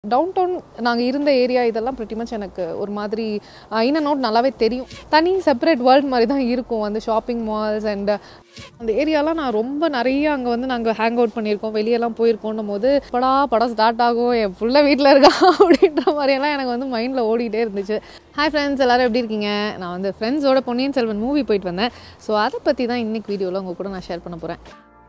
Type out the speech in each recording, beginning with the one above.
down down நாங்கள் இருந்த area இதெல்லாம் pretty much எனக்கு ஒரு மாதிரி இன் அண்ட் அவுட் நல்லாவே தெரியும் தனி செப்பரேட் வேர்ல்ட் மாதிரி தான் இருக்கும் அந்த ஷாப்பிங் மால்ஸ் அண்ட் அந்த ஏரியாலாம் நான் ரொம்ப நிறைய அங்கே வந்து நாங்கள் ஹேங் அவுட் பண்ணியிருக்கோம் வெளியெல்லாம் போயிருக்கோன்னும் போது படா படம் ஸ்டார்ட் ஆகும் என் புள்ள வீட்டில் இருக்கா அப்படின்ற மாதிரியெல்லாம் எனக்கு வந்து மைண்டில் ஓடிட்டே இருந்துச்சு ஹாய் ஃப்ரெண்ட்ஸ் எல்லாரும் எப்படி இருக்கீங்க நான் வந்து ஃப்ரெண்ட்ஸோட பொன்னியின் செல்வன் மூவி போயிட்டு வந்தேன் ஸோ அதை பற்றி தான் இன்னைக்கு வீடியோவில் உங்கள் கூட நான் ஷேர் பண்ண போகிறேன்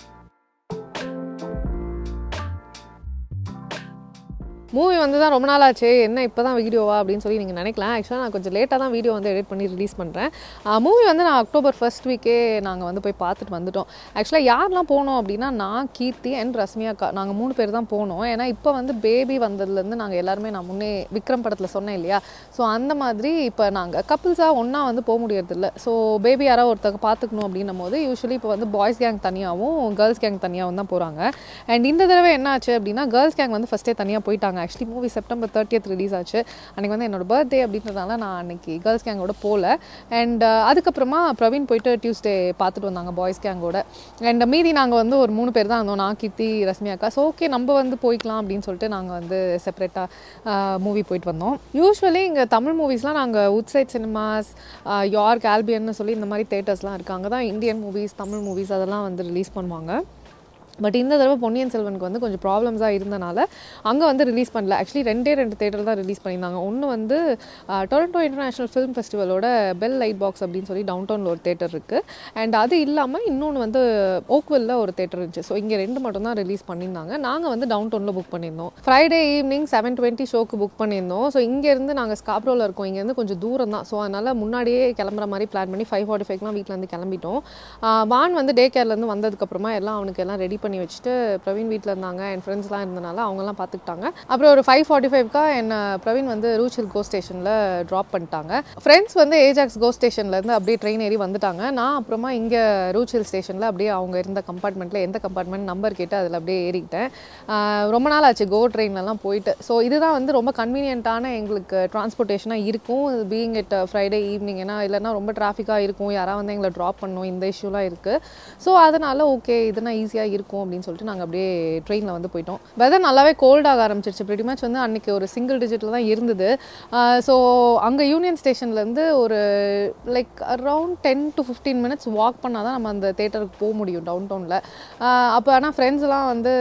மூவி வந்து தான் ரொம்ப நாள் ஆச்சு என்ன இப்போ தான் வீடியோவா அப்படின்னு சொல்லி நீங்கள் நினைக்கலாம் ஆக்சுவலாக நான் கொஞ்சம் லேட்டாக தான் வீடியோ வந்து எடிட் பண்ணி ரிலீஸ் பண்ணுறேன் மூவி வந்து நான் அக்டோபர் ஃபர்ஸ்ட் வீக்கே நாங்கள் வந்து போய் பார்த்துட்டு வந்துட்டோம் ஆக்சுவலாக யாரெல்லாம் போனோம் அப்படின்னா நான் கீர்த்தி அண்ட் ரஷ்மியா அக்கா நாங்கள் மூணு பேர் தான் போனோம் ஏன்னா இப்போ வந்து பேபி வந்ததுலேருந்து நாங்கள் எல்லாருமே நான் முன்னே விக்ரம் படத்தில் சொன்னேன் இல்லையா ஸோ அந்த மாதிரி இப்போ நாங்கள் கப்புள்ஸாக ஒன்றா வந்து போக முடியறதில்ல ஸோ பேபி யாராவது ஒருத்தங்க பார்த்துக்கணும் அப்படின்னும் போது யூஸ்வலி இப்போ வந்து பாய்ஸ் கேங் தனியாகவும் கேர்ள்ஸ் கேங் தனியாகவும் தான் போகிறாங்க அண்ட் இந்த தடவை என்ன ஆச்சு அப்படின்னா கேர்ள்ஸ் கேங் வந்து ஃபஸ்ட்டே தனியாக போயிட்டாங்க actually movie September thirtieth release ஆச்சு அன்றைக்கி வந்து என்னோட பர்த்டே அப்படின்றதுனால நான் அன்றைக்கி கேர்ள்ஸ் கேங்கோட போகல அண்ட் அதுக்கப்புறமா பிரவீன் போயிட்டு டியூஸ்டே பார்த்துட்டு வந்தாங்க பாய்ஸ் கேங்கோட அண்ட் மீதி நாங்கள் வந்து ஒரு மூணு பேர் தான் இருந்தோம் நான் கீர்த்தி ரஷ்மி அக்கா ஸோ ஓகே நம்ம வந்து போய்க்கலாம் அப்படின்னு சொல்லிட்டு நாங்கள் வந்து செப்பரேட்டாக மூவி போயிட்டு வந்தோம் யூஸ்வலி இங்கே தமிழ் மூவிஸ்லாம் நாங்கள் உட்சைட் சினிமாஸ் யார்க் ஆல்பியன்னு சொல்லி இந்த மாதிரி தேட்டர்ஸ்லாம் இருக்காங்க தான் இந்தியன் மூவிஸ் தமிழ் மூவிஸ் அதெல்லாம் வந்து ரிலீஸ் பண்ணுவாங்க பட் இந்த தடவை பொன்னியின் செல்வனுக்கு வந்து கொஞ்சம் ப்ராப்ளம்ஸாக இருந்தனால அங்கே வந்து ரிலீஸ் பண்ணல ஆக்சுவலி ரெண்டே ரெண்டு தேட்டர் தான் ரிலீஸ் பண்ணியிருந்தாங்க ஒன்று வந்து டொரண்டோ இன்டர்நேஷ்னல் ஃபிலிம் ஃபெஸ்டிவலோட பெல் லைட் பாக்ஸ் அப்படின்னு சொல்லி டவுன் டவுனில் ஒரு தேட்டர் இருக்குது அண்ட் அது இல்லாமல் இன்னொன்று வந்து ஓக்வெல்ல ஒரு தேட்டர் இருந்துச்சு ஸோ இங்கே ரெண்டு மட்டும் தான் ரிலீஸ் பண்ணியிருந்தாங்க நாங்கள் வந்து டவுன் டவுனில் புக் பண்ணியிருந்தோம் ஃப்ரைடே ஈவினிங் செவன் டுவெண்ட்டி ஷோக்கு புக் பண்ணியிருந்தோம் ஸோ இங்கேருந்து நாங்கள் ஸ்காப்ரோவில் இருக்கோம் இங்கேருந்து கொஞ்சம் தூரம் தான் ஸோ அதனால் முன்னாடியே கிளம்புற மாதிரி பிளான் பண்ணி ஃபைவ் ஃபார்ட்டி ஃபைவ்லாம் வீட்டிலேருந்து கிளம்பிட்டோம் வான் வந்து டே கேர்லேருந்து வந்ததுக்கப்புறமா எல்லாம் அவனுக்கு எல்லாம் ரெடி பண்ணி வச்சுட்டு பிரவீன் வீட்டில் இருந்தாங்க என் ஃப்ரெண்ட்ஸ்லாம் இருந்தனால அவங்கெல்லாம் பார்த்துக்கிட்டாங்க அப்புறம் ஒரு ஃபைவ் ஃபார்ட்டி ஃபைவ்க்கா என்ன பிரவீன் வந்து ரூச்சில் கோ ஸ்டேஷனில் ட்ராப் பண்ணிட்டாங்க ஃப்ரெண்ட்ஸ் வந்து ஏஜாக்ஸ் கோ ஸ்டேஷன்லேருந்து அப்படியே ட்ரெயின் ஏறி வந்துட்டாங்க நான் அப்புறமா இங்கே ரூச்சில் ஸ்டேஷனில் அப்படியே அவங்க இருந்த கம்பார்ட்மெண்ட்டில் எந்த கம்பார்ட்மெண்ட் நம்பர் கேட்டு அதில் அப்படியே ஏறிக்கிட்டேன் ரொம்ப நாள் ஆச்சு கோ ட்ரெயின்லலாம் போயிட்டு ஸோ இதுதான் வந்து ரொம்ப கன்வீனியண்ட்டான எங்களுக்கு டிரான்ஸ்போர்ட்டேஷனாக இருக்கும் பீயிங் இட் ஃப்ரைடே ஈவினிங் ஏன்னா இல்லைன்னா ரொம்ப டிராஃபிக்காக இருக்கும் யாராவது வந்து எங்களை ட்ராப் பண்ணணும் இந்த இஷ்யூலாம் இருக்குது ஸோ அதனால் ஓகே இதுனா ஈஸியாக இருக்கும் அப்படின்னு சொல்லிட்டு நாங்கள் அப்படியே ட்ரெயினில் வந்து போயிட்டோம் வெதர் நல்லாவே கோல்டாக ஆரம்பிச்சிருச்சு ப்ரிட்டி மச் வந்து அன்றைக்கி ஒரு சிங்கிள் டிஜிட்டில் தான் இருந்தது ஸோ அங்கே யூனியன் ஸ்டேஷன்லேருந்து ஒரு like around ten to fifteen minutes walk பண்ணால் தான் நம்ம அந்த தேட்டருக்கு போக முடியும் டவுன் டவுனில் அப்போ ஆனால் ஃப்ரெண்ட்ஸ்லாம் வந்து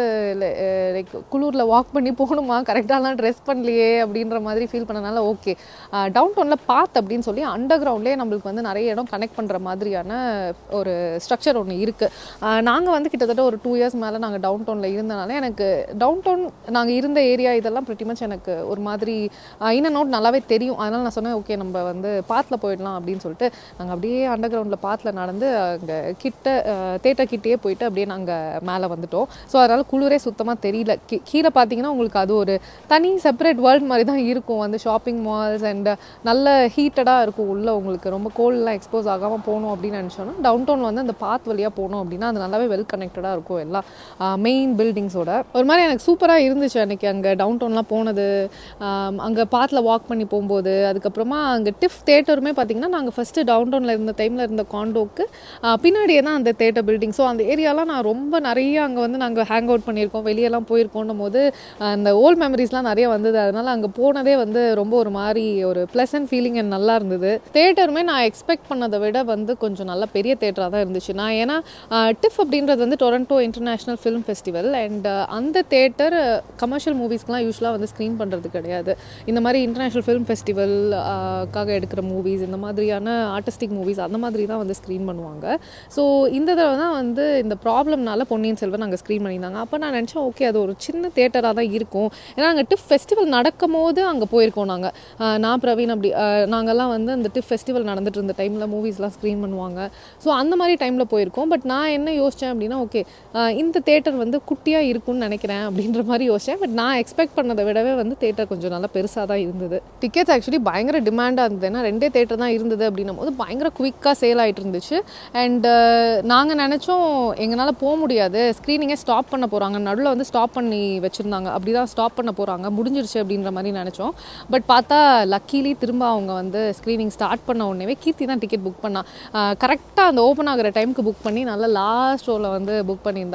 லைக் குளூரில் வாக் பண்ணி போகணுமா கரெக்டாலாம் ட்ரெஸ் பண்ணலையே அப்படின்ற மாதிரி ஃபீல் பண்ணனால ஓகே டவுன் டவுனில் பாத் அப்படின்னு சொல்லி அண்டர் கிரவுண்ட்லேயே நம்மளுக்கு வந்து நிறைய இடம் கனெக்ட் பண்ணுற மாதிரியான ஒரு ஸ்ட்ரக்சர் ஒன்று இருக்குது நாங்கள் வந்து கிட்டத்தட்ட ஒரு டூ இயர்ஸ் மேலே நாங்கள் டவுன் டவுனில் இருந்தனால எனக்கு டவுன் டவுன் நாங்கள் இருந்த ஏரியா இதெல்லாம் pretty much எனக்கு ஒரு மாதிரி இன் அண்ட் அவுட் நல்லாவே தெரியும் அதனால் நான் சொன்னேன் ஓகே நம்ம வந்து பாத்தில் போயிடலாம் அப்படின்னு சொல்லிட்டு நாங்கள் அப்படியே அண்டர் கிரவுண்டில் பாத்தில் நடந்து அங்கே கிட்ட தேட்டர் கிட்டேயே போயிட்டு அப்படியே நாங்கள் மேலே வந்துட்டோம் ஸோ அதனால் குளிரே சுத்தமாக தெரியல கீ- கீழே பார்த்தீங்கன்னா உங்களுக்கு அது ஒரு தனி செப்பரேட் வேர்ல்ட் மாதிரி தான் இருக்கும் அந்த ஷாப்பிங் மால்ஸ் அண்ட் நல்ல ஹீட்டடாக இருக்கும் உள்ளே உங்களுக்கு ரொம்ப கோல்டெலாம் எக்ஸ்போஸ் ஆகாமல் போகணும் அப்படின்னு நினச்சோன்னா டவுன் டவுன் வந்து அந்த பாத் வழியாக போனோம் அப்படின்னா அது நல்லாவே வெல் கனெக்டடாக இருக்கும் எல்லாம் மெயின் பில்டிங்ஸோட ஒரு மாதிரி எனக்கு சூப்பராக இருந்துச்சு அன்றைக்கி அங்கே டவுன் டவுன்லாம் போனது அங்கே பாத்தில் வாக் பண்ணி போகும்போது அதுக்கப்புறமா அங்கே டிஃப் தேட்டருமே பார்த்தீங்கன்னா நாங்கள் ஃபஸ்ட்டு டவுன் டவுனில் இருந்த டைமில் இருந்த காண்டோக்கு பின்னாடியே தான் அந்த தேட்டர் பில்டிங் ஸோ அந்த ஏரியாலாம் நான் ரொம்ப நிறைய அங்கே வந்து நாங்கள் ஹேங் அவுட் பண்ணியிருக்கோம் வெளியெல்லாம் போயிருக்கோன்னும் போது அந்த ஓல்ட் மெமரிஸ்லாம் நிறைய வந்தது அதனால் அங்கே போனதே வந்து ரொம்ப ஒரு மாதிரி ஒரு ப்ளசன்ட் ஃபீலிங் எனக்கு நல்லா இருந்தது தேட்டருமே நான் எக்ஸ்பெக்ட் பண்ணதை விட வந்து கொஞ்சம் நல்ல பெரிய தேட்டராக தான் இருந்துச்சு நான் ஏன்னா டிஃப் அப்படின்றது வந்து Toronto international film festival and அந்த தேட்டர் கமர்ஷியல் மூவிஸ்க்குலாம் யூஸ்வலாக வந்து ஸ்க்ரீன் பண்ணுறது கிடையாது இந்த மாதிரி இன்டர்நேஷ்னல் ஃபிலிம் ஃபெஸ்டிவல் காக எடுக்கிற மூவிஸ் இந்த மாதிரியான ஆர்டிஸ்டிக் மூவிஸ் அந்த மாதிரி தான் வந்து ஸ்க்ரீன் பண்ணுவாங்க ஸோ இந்த தடவை தான் வந்து இந்த ப்ராப்ளம்னால பொன்னியின் செல்வன் நாங்கள் ஸ்க்ரீன் பண்ணியிருந்தாங்க அப்போ நான் நினச்சேன் ஓகே அது ஒரு சின்ன தேட்டராக தான் இருக்கும் ஏன்னா அங்கே டிஃப் ஃபெஸ்டிவல் நடக்கும் போது அங்கே போயிருக்கோம் நாங்கள் நான் பிரவீன் அப்படி அஹ், நாங்கெல்லாம் வந்து அந்த டிஃப் ஃபெஸ்டிவல் நடந்துட்டு இருந்த டைமில் மூவிஸ்லாம் ஸ்க்ரீன் பண்ணுவாங்க ஸோ அந்த மாதிரி டைமில் போயிருக்கோம் பட் நான் என்ன யோசித்தேன் அப்படின்னா ஓகே இந்த தேட்டர் வந்து குட்டியாக இருக்கும்னு நினைக்கிறேன் அப்படின்ற மாதிரி யோசித்தேன் பட் நான் எக்ஸ்பெக்ட் பண்ணதை விடவே வந்து தேட்டர் கொஞ்சம் நல்லா பெருசாக தான் இருந்தது டிக்கெட்ஸ் ஆக்சுவலி பயங்கர டிமாண்டாக இருந்தது ஏன்னா ரெண்டே தேட்டர் தான் இருந்தது அப்படின்னும் போது பயங்கர குயிக்காக சேல் ஆகிட்டு இருந்துச்சு அண்ட் நாங்கள் நினச்சோம் எங்களால் போக முடியாது ஸ்க்ரீனிங்கே ஸ்டாப் பண்ண போகிறாங்க நடுவில் வந்து ஸ்டாப் பண்ணி வச்சுருந்தாங்க அப்படி தான் ஸ்டாப் பண்ண போகிறாங்க முடிஞ்சிருச்சு அப்படின்ற மாதிரி நினச்சோம் பட் பார்த்தா லக்கீலி திரும்ப அவங்க வந்து ஸ்க்ரீனிங் ஸ்டார்ட் பண்ண உடனே கீர்த்தி தான் டிக்கெட் புக் பண்ணா கரெக்டாக அந்த ஓப்பன் ஆகிற டைமுக்கு புக் பண்ணி நல்லா லாஸ்ட் ரோவில் வந்து புக் பண்ணியிருந்தா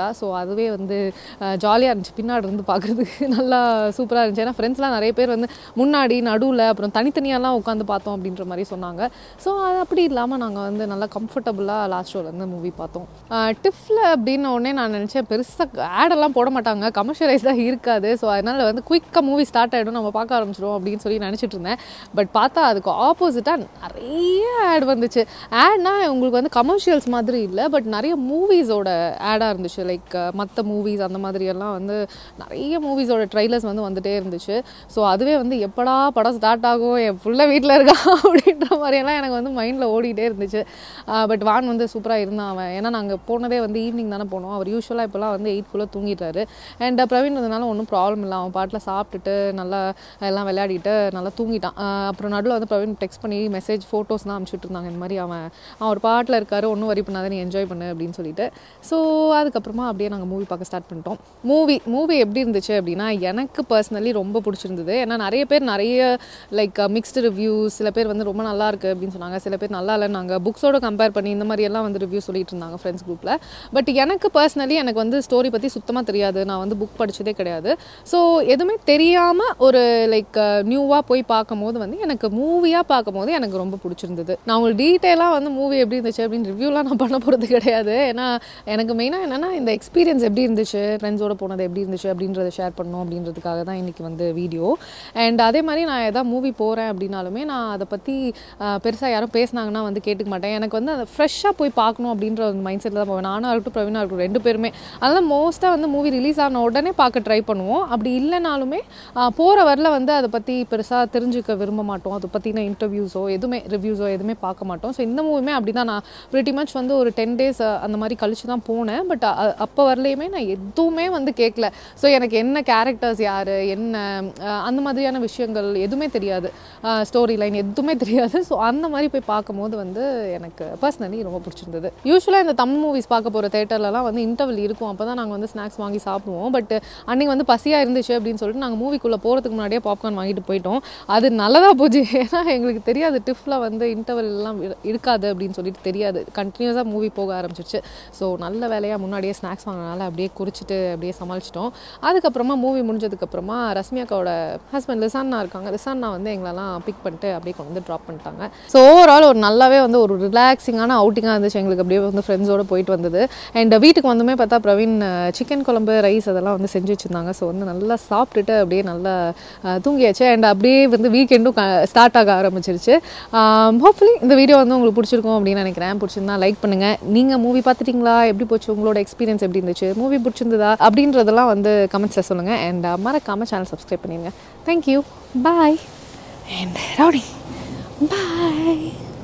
கேமரா ஸோ அதுவே வந்து ஜாலியாக இருந்துச்சு பின்னாடி இருந்து பார்க்குறதுக்கு நல்லா சூப்பராக இருந்துச்சு ஏன்னா ஃப்ரெண்ட்ஸ்லாம் நிறைய பேர் வந்து முன்னாடி நடுவில் அப்புறம் தனித்தனியாலாம் உட்காந்து பார்த்தோம் அப்படின்ற மாதிரி சொன்னாங்க ஸோ அது அப்படி இல்லாமல் நாங்கள் வந்து நல்லா கம்ஃபர்டபுளாக லாஸ்ட் ஷோவில் இருந்து மூவி பார்த்தோம் டிஃப்ல அப்படின்ன உடனே நான் நினச்சேன் பெருசாக ஆடெல்லாம் போட மாட்டாங்க கமர்ஷியலைஸ் தான் இருக்காது ஸோ அதனால் வந்து குயிக்காக மூவி ஸ்டார்ட் ஆகிடும் நம்ம பார்க்க ஆரம்பிச்சிடும் அப்படின்னு சொல்லி நினச்சிட்டு இருந்தேன் பட் பார்த்தா அதுக்கு ஆப்போசிட்டாக நிறைய ஆட் வந்துச்சு ஆட்னா உங்களுக்கு வந்து கமர்ஷியல்ஸ் மாதிரி இல்லை பட் நிறைய மூவிஸோட ஆடாக இருந்துச்சு லைக் மற்ற மூவிஸ் அந்த மாதிரியெல்லாம் வந்து நிறைய மூவிஸோட ட்ரைலர்ஸ் வந்து வந்துட்டே இருந்துச்சு ஸோ அதுவே வந்து எப்படா படம் ஸ்டார்ட் ஆகும் என் புள்ள வீட்டில் இருக்கா அப்படின்ற மாதிரியெல்லாம் எனக்கு வந்து மைண்டில் ஓடிட்டே இருந்துச்சு பட் வான் வந்து சூப்பராக இருந்தான் அவன் ஏன்னா நாங்கள் போனதே வந்து ஈவினிங் தானே போனோம் அவர் யூஸ்வலாக இப்போலாம் வந்து எயிட்குள்ளே தூங்கிட்டாரு அண்ட் பிரவீன் இருந்தனால ஒன்றும் ப்ராப்ளம் இல்லை அவன் பாட்டில் சாப்பிட்டுட்டு நல்லா எல்லாம் விளையாடிட்டு நல்லா தூங்கிட்டான் ஆஹ் அப்புறம் நடுவில் வந்து பிரவீன் டெக்ஸ்ட் பண்ணி மெசேஜ் ஃபோட்டோஸ்லாம் அனுப்பிச்சுட்டு இருந்தாங்க இந்த மாதிரி அவன் அவன் ஒரு பாட்டில் இருக்காரு ஒன்றும் வரி பண்ணாத நீ என்ஜாய் பண்ணு அப்படின்னு சொல்லிட்டு ஸோ அதுக்கப்புறமா அப்படியே நாங்கள் மூவி பார்க்க ஸ்டார்ட் பண்ணிட்டோம் மூவி மூவி எப்படி இருந்துச்சு அப்படின்னா எனக்கு பர்சனலி ரொம்ப பிடிச்சிருந்தது ஏன்னா நிறைய பேர் நிறைய லைக் மிக்ஸ்டு ரிவ்யூஸ் சில பேர் வந்து ரொம்ப நல்லா இருக்கு அப்படின்னு சொன்னாங்க சில பேர் நல்லா இல்லைன்னாங்க புக்ஸோட கம்பேர் பண்ணி இந்த மாதிரி எல்லாம் வந்து ரிவ்யூ சொல்லிட்டு இருந்தாங்க ஃப்ரெண்ட்ஸ் குரூப்பில் பட் எனக்கு பர்சனலி எனக்கு வந்து ஸ்டோரி பற்றி சுத்தமாக தெரியாது நான் வந்து புக் படிச்சதே கிடையாது ஸோ எதுவுமே தெரியாமல் ஒரு லைக் நியூவாக போய் பார்க்கும்போது வந்து எனக்கு மூவியாக பார்க்கும்போது எனக்கு ரொம்ப பிடிச்சிருந்தது நான் உங்களுக்கு டீட்டெயிலாக வந்து மூவி எப்படி இருந்துச்சு அப்படின்னு ரிவ்யூலாம் நான் பண்ண போகிறது கிடையாது ஏன்னா எனக்கு மெயினாக என்னென்னா இந்த எக்ஸ்பீரியன்ஸ் எப்படி இருந்துச்சு ஃப்ரெண்ட்ஸோட போனது எப்படி இருந்துச்சு அப்படின்றத ஷேர் பண்ணணும் அப்படின்றதுக்காக தான் இன்றைக்கி வந்து வீடியோ அண்ட் அதே மாதிரி நான் எதாவது மூவி போகிறேன் அப்படின்னாலுமே நான் அதை பற்றி பெருசாக யாரும் பேசுனாங்கன்னா வந்து கேட்டுக்க மாட்டேன் எனக்கு வந்து அதை ஃப்ரெஷ்ஷாக போய் பார்க்கணும் அப்படின்ற ஒரு மைண்ட் செட்டில் தான் போவேன் நானும் இருக்கட்டும் பிரவீனா இருக்கட்டும் ரெண்டு பேருமே அதனால் மோஸ்ட்டாக வந்து மூவி ரிலீஸ் ஆன உடனே பார்க்க ட்ரை பண்ணுவோம் அப்படி இல்லைனாலுமே போகிற வரல வந்து அதை பற்றி பெருசாக தெரிஞ்சுக்க விரும்ப மாட்டோம் அதை பற்றின இன்டர்வியூஸோ எதுவுமே ரிவ்யூஸோ எதுவுமே பார்க்க மாட்டோம் ஸோ இந்த மூவியுமே அப்படி தான் நான் ப்ரிட்டி மச் வந்து ஒரு டென் டேஸ் அந்த மாதிரி கழிச்சு தான் போனேன் பட் அப்போ வரலையுமே நான் எதுவுமே வந்து கேட்கல ஸோ எனக்கு என்ன கேரக்டர்ஸ் யார் என்ன அஹ் அந்த மாதிரியான விஷயங்கள் எதுவுமே தெரியாது ஸ்டோரி லைன் எதுவுமே தெரியாது ஸோ அந்த மாதிரி போய் பார்க்கும்போது வந்து எனக்கு பர்சனலி ரொம்ப பிடிச்சிருந்தது யூஸ்வலாக இந்த தமிழ் மூவிஸ் பார்க்க போகிற தேட்டர்லலாம் வந்து இன்டர்வல் இருக்கும் அப்போ தான் நாங்கள் வந்து ஸ்நாக்ஸ் வாங்கி சாப்பிடுவோம் பட் அன்றைக்கி வந்து பசியாக இருந்துச்சு அப்படின்னு சொல்லிட்டு நாங்கள் மூவிக்குள்ளே போகிறதுக்கு முன்னாடியே பாப்கார்ன் வாங்கிட்டு போயிட்டோம் அது நல்லதாக போச்சு ஏன்னா எங்களுக்கு தெரியாது டிஃப்பில் வந்து இன்டர்வல் எல்லாம் இரு- இருக்காது அப்படின்னு சொல்லிட்டு தெரியாது கண்டினியூஸாக மூவி போக ஆரம்பிச்சிருச்சு ஸோ நல்ல வேலையாக முன்னாடியே ஸ்நாக்ஸ் வாங்கினால அப்படியே குறிச்சிட்டு அப்படியே சமாளிச்சிட்டோம் அதுக்கப்புறமா மூவி முடிஞ்சதுக்கப்புறமா ரஷ்மியாக்காவோட ஹஸ்பண்ட் லிசான்னா இருக்காங்க லிசான்னா வந்து எங்களெல்லாம் பிக் பண்ணிட்டு அப்படியே கொண்டு வந்து ட்ராப் பண்ணிட்டாங்க ஸோ ஓவரால் ஒரு நல்லாவே வந்து ஒரு ரிலாக்ஸிங்கான அவுட்டிங்காக இருந்துச்சு எங்களுக்கு அப்படியே வந்து ஃப்ரெண்ட்ஸோடு போயிட்டு வந்தது அண்ட் வீட்டுக்கு வந்துமே பார்த்தா பிரவீன் சிக்கன் குழம்பு ரைஸ் அதெல்லாம் வந்து செஞ்சு வச்சுருந்தாங்க ஸோ வந்து நல்லா சாப்பிட்டுட்டு அப்படியே நல்லா அஹ், தூங்கியாச்சு அண்ட் அப்படியே வந்து வீக்கெண்டும் ஸ்டார்ட் ஆக ஆரம்பிச்சிருச்சு ஹோப்ஃபுல்லி இந்த வீடியோ வந்து உங்களுக்கு பிடிச்சிருக்கும் அப்படின்னு நினைக்கிறேன் பிடிச்சிருந்தா லைக் பண்ணுங்கள் நீங்கள் மூவி பார்த்துட்டீங்களா எப்படி போச்சு உங்களோட எக்ஸ்பீரியன்ஸ் எப்படி இருந்துச்சு மூவி பிடிச்சிருந்ததா அப்படின்றதெல்லாம் வந்து கமெண்ட்ஸில் சொல்லுங்கள் அண்ட் மறக்காமல் சேனல் சப்ஸ்கிரைப் பண்ணிடுங்க thank you bye and rowdy bye